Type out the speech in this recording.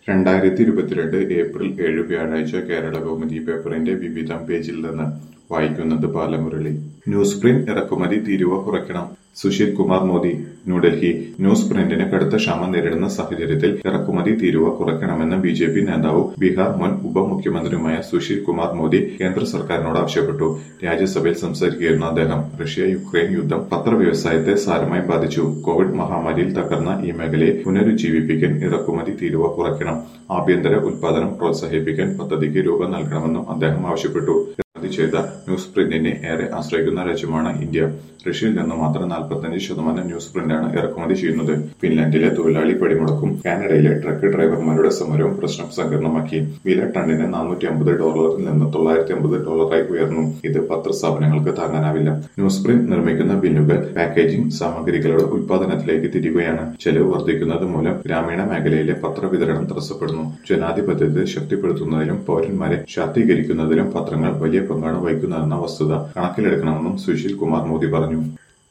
രണ്ടായിരത്തി ഇരുപത്തിരണ്ട് ഏപ്രിൽ ഏഴ് വ്യാഴാഴ്ച കേരള കൗമുദി പേപ്പറിന്റെ വിവിധം പേജിൽ നിന്ന് വായിക്കുന്നത് ബാലമുരളി ന്യൂസ് പ്രിന്റ് ഇറക്കുമതി തീരുവ കുറയ്ക്കണം സുശീൽ കുമാർ മോദി ന്യൂഡൽഹി ന്യൂസ് പ്രിന്റിന് കടുത്ത ക്ഷാമം നേരിടുന്ന സാഹചര്യത്തിൽ ഇറക്കുമതി തീരുവ കുറയ്ക്കണമെന്ന് ബി ജെ പി നേതാവും ബീഹാർ മുൻ ഉപമുഖ്യമന്ത്രിയുമായ സുശീൽ കുമാർ മോദി കേന്ദ്ര സർക്കാരിനോട് ആവശ്യപ്പെട്ടു രാജ്യസഭയിൽ സംസാരിക്കുകയായിരുന്നു അദ്ദേഹം റഷ്യ യുക്രൈൻ യുദ്ധം പത്രവ്യവസായത്തെ സാരമായി ബാധിച്ചു കോവിഡ് മഹാമാരിയിൽ തകർന്ന ഈ മേഖലയെ പുനരുജ്ജീവിപ്പിക്കാൻ ഇറക്കുമതി തീരുവ കുറയ്ക്കണം ആഭ്യന്തര ഉൽപാദനം പ്രോത്സാഹിപ്പിക്കാൻ പദ്ധതിക്ക് രൂപം നൽകണമെന്നും അദ്ദേഹം ആവശ്യപ്പെട്ടു ഇറക്കുമതി ചെയ്ത ന്യൂസ് പ്രിന്റിനെ ഏറെ ആശ്രയിക്കുന്ന രാജ്യമാണ് ഇന്ത്യ റഷ്യയിൽ നിന്ന് മാത്രം നാൽപ്പത്തഞ്ച് ശതമാനം ന്യൂസ് പ്രിന്റാണ് ഇറക്കുമതി ചെയ്യുന്നത് ഫിൻലാൻഡിലെ തൊഴിലാളി പണിമുടക്കും കാനഡയിലെ ട്രക്ക് ഡ്രൈവർമാരുടെ സമരവും പ്രശ്നം സങ്കീർണമാക്കി വില ടണ്ണിന് നാനൂറ്റി അമ്പത് ഡോളറിൽ നിന്ന് തൊള്ളായിരത്തി അമ്പത് ഡോളറായി ഉയർന്നു ഇത് പത്രസ്ഥാപനങ്ങൾക്ക് താങ്ങാനാവില്ല ന്യൂസ് പ്രിന്റ് നിർമ്മിക്കുന്ന ബിന്നുകൾ പാക്കേജിംഗ് സാമഗ്രികളുടെ ഉൽപാദനത്തിലേക്ക് തിരികുകയാണ് ചെലവ് വർദ്ധിക്കുന്നത് മൂലം ഗ്രാമീണ മേഖലയിലെ പത്രവിതരണം തടസ്സപ്പെടുന്നു ജനാധിപത്യത്തെ ശക്തിപ്പെടുത്തുന്നതിലും പൗരന്മാരെ ശാക്തീകരിക്കുന്നതിലും പത്രങ്ങൾ വലിയ പങ്കാണ് വഹിക്കുന്നതെന്ന വസ്തുത കണക്കിലെടുക്കണമെന്നും സുശീൽ കുമാർ മോദി പറഞ്ഞു